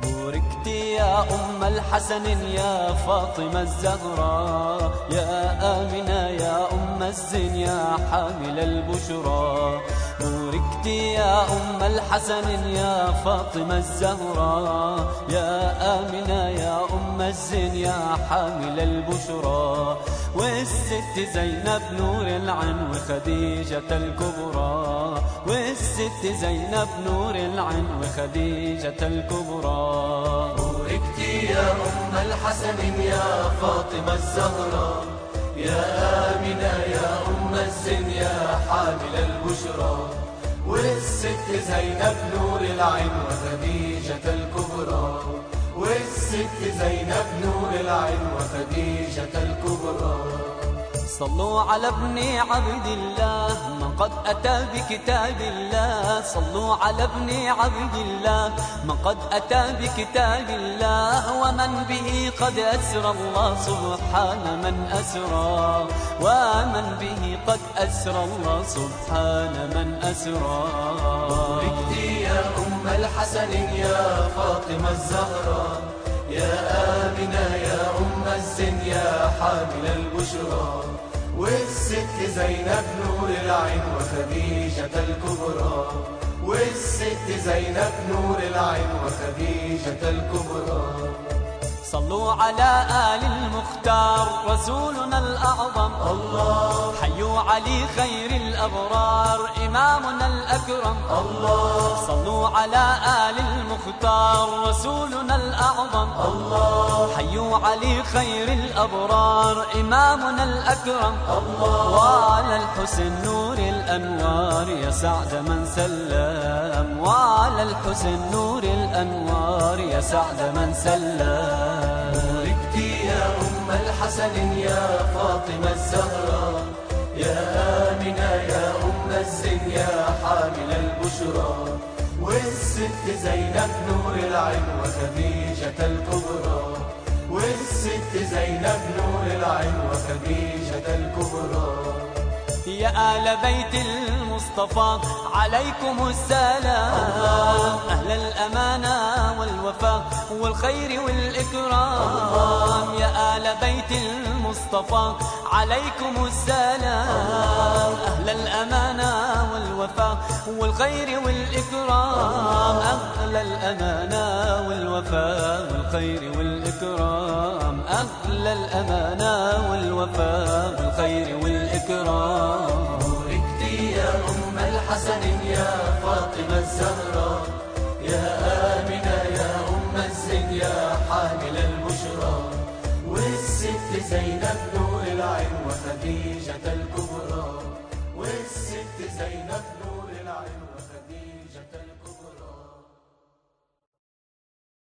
بوركت يا أم الحسن يا فاطمة الزهراء يا آمنة يا أم الزين يا حامل البشرى بوركت يا أم الحسن يا فاطمة الزهراء يا آمنة يا أم الزين يا حامل البشرى والست زينب نور العين وخديجة الكبرى والست زينب نور العين وخديجة الكبرى بوركت يا أم الحسن يا فاطمة الزهراء يا آمنة يا أم الزين يا حامل البشرى والست زينب نور العين وخديجة الكبرى والست زينب نور العين وخديجة الكبرى صلوا على ابن عبد الله من قد أتى بكتاب الله صلوا على ابن عبد الله من قد أتى بكتاب الله ومن به قد أسرى الله سبحان من أسرى ومن به قد أسرى الله سبحان من أسرى بوركت يا أم الحسن يا فاطمة الزهراء يا آمنة يا أم الزين يا حامل البشرى والست زينب نور العين وخديجة الكبرى والست زينب نور العين وخديجة الكبرى صلوا على آل المختار رسولنا الأعظم الله حيوا علي خير الأبرار إمامنا الأكرم الله صلوا على آل المختار رسولنا الأعظم الله حيوا علي خير الأبرار إمامنا الأكرم الله وعلى الحسن نور الأنوار يا سعد من سلم وعلى الحسن نور الأنوار يا سعد من سلم بوركت يا أم الحسن يا فاطمة الزهراء يا آمنة يا أم الزين يا حامل البشرى والست زينب نور العين وخديجة الكبرى والست زينب نور العين وخديجة الكبرى يا آل بيت المصطفى عليكم السلام أهل الأمانة والوفاء والخير والإكرام يا آل بيت المصطفى عليكم السلام أهل الأمانة والوفاء والخير والإكرام أهل الأمانة والوفاء والخير والإكرام أهل الأمانة والوفاء والخير والإكرام بوركت يا أم الحسن يا فاطمة الزهراء يا آمنة يا أم الزين يا حامل البشرى والست زينب نور العين